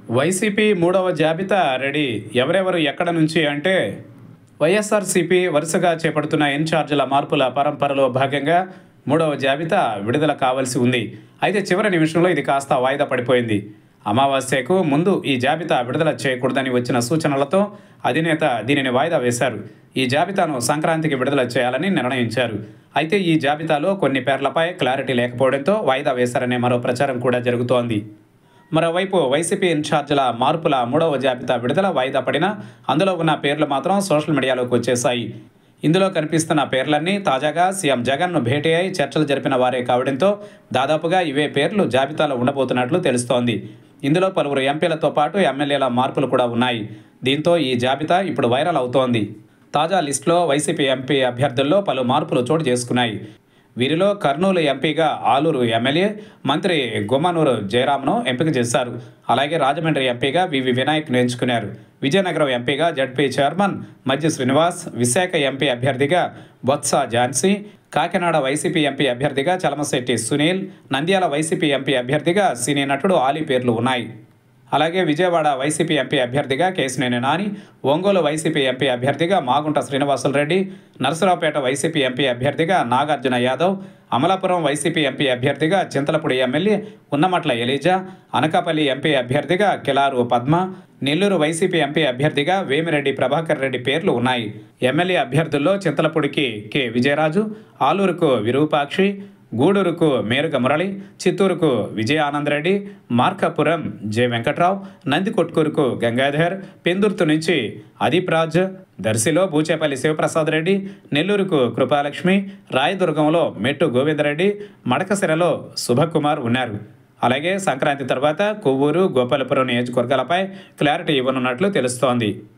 YCP మూడవ జాబితా ready ఎవరెవరు ఎక్కడ నుంచి అంటే వైఎస్ఆర్సీపీ వరుసగా చేపడుతున్న ఇన్ఛార్జీల మార్పుల పరంపరలో భాగంగా మూడవ జాబితా విడుదల కావాల్సి ఉంది అయితే చివరి నిమిషంలో ఇది కాస్త వాయిదా పడిపోయింది అమావాస్యకు ముందు ఈ జాబితా విడుదల చేయకూడదని వచ్చిన సూచనలతో అధినేత దీనిని వాయిదా వేశారు ఈ జాబితాను సంక్రాంతికి విడుదల చేయాలని నిర్ణయించారు అయితే ఈ జాబితాలో కొన్ని పేర్లపై క్లారిటీ లేకపోవడంతో వాయిదా వేశారనే మరో ప్రచారం కూడా జరుగుతోంది మరోవైపు వైసీపీ ఇన్ఛార్జీల మార్పుల మూడవ జాబితా విడుదల వాయిదా పడినా అందులో ఉన్న పేర్లు మాత్రం సోషల్ మీడియాలోకి వచ్చేశాయి ఇందులో కనిపిస్తున్న పేర్లన్నీ తాజాగా సీఎం జగన్ను భేటీ అయి చర్చలు జరిపిన వారే కావడంతో దాదాపుగా ఇవే పేర్లు జాబితాలో ఉండబోతున్నట్లు తెలుస్తోంది ఇందులో పలువురు ఎంపీలతో పాటు ఎమ్మెల్యేల మార్పులు కూడా ఉన్నాయి దీంతో ఈ జాబితా ఇప్పుడు వైరల్ అవుతోంది తాజా లిస్టులో వైసీపీ ఎంపీ అభ్యర్థుల్లో పలు మార్పులు చోటు చేసుకున్నాయి వీరిలో కర్నూలు ఎంపీగా ఆలూరు ఎమ్మెల్యే మంత్రి గుమ్మనూరు జయరామ్ను ఎంపిక చేశారు అలాగే రాజమండ్రి ఎంపీగా వివి వినాయక్ను ఎంచుకున్నారు విజయనగరం ఎంపీగా జడ్పీ చైర్మన్ మధ్య శ్రీనివాస్ విశాఖ ఎంపీ అభ్యర్థిగా బొత్స ఝాన్సీ కాకినాడ వైసీపీ ఎంపీ అభ్యర్థిగా చలమశెట్టి సునీల్ నంద్యాల వైసీపీ ఎంపీ అభ్యర్థిగా సినీ నటుడు ఆలీ పేర్లు ఉన్నాయి అలాగే విజయవాడ వైసీపీ ఎంపీ అభ్యర్థిగా కేసినేని నాని ఒంగోలు వైసీపీ ఎంపీ అభ్యర్థిగా మాగుంట శ్రీనివాసులరెడ్డి నరసరావుపేట వైసీపీ ఎంపీ అభ్యర్థిగా నాగార్జున యాదవ్ అమలాపురం వైసీపీ ఎంపీ అభ్యర్థిగా చింతలపూడి ఎమ్మెల్యే ఉన్నమట్ల ఎలీజా అనకాపల్లి ఎంపీ అభ్యర్థిగా కిలారు పద్మ నెల్లూరు వైసీపీ ఎంపీ అభ్యర్థిగా వేమిరెడ్డి ప్రభాకర్ రెడ్డి పేర్లు ఉన్నాయి ఎమ్మెల్యే అభ్యర్థుల్లో చింతలపూడికి కె విజయరాజు ఆలూరుకు విరూపాక్షి గూడూరుకు మేరుగ మురళి చిత్తూరుకు విజయ ఆనందరెడ్డి మార్కాపురం జె వెంకట్రావు నందికొట్కూరుకు గంగాధర్ పెందుర్తు నుంచి అదీప్ రాజ్ దర్శిలో బూచేపల్లి శివప్రసాద్ రెడ్డి నెల్లూరుకు కృపాలక్ష్మి రాయదుర్గంలో మెట్టు గోవిందరెడ్డి మడకసిరలో శుభకుమార్ ఉన్నారు అలాగే సంక్రాంతి తర్వాత కొవ్వూరు గోపాలపురం నియోజకవర్గాలపై క్లారిటీ ఇవ్వనున్నట్లు తెలుస్తోంది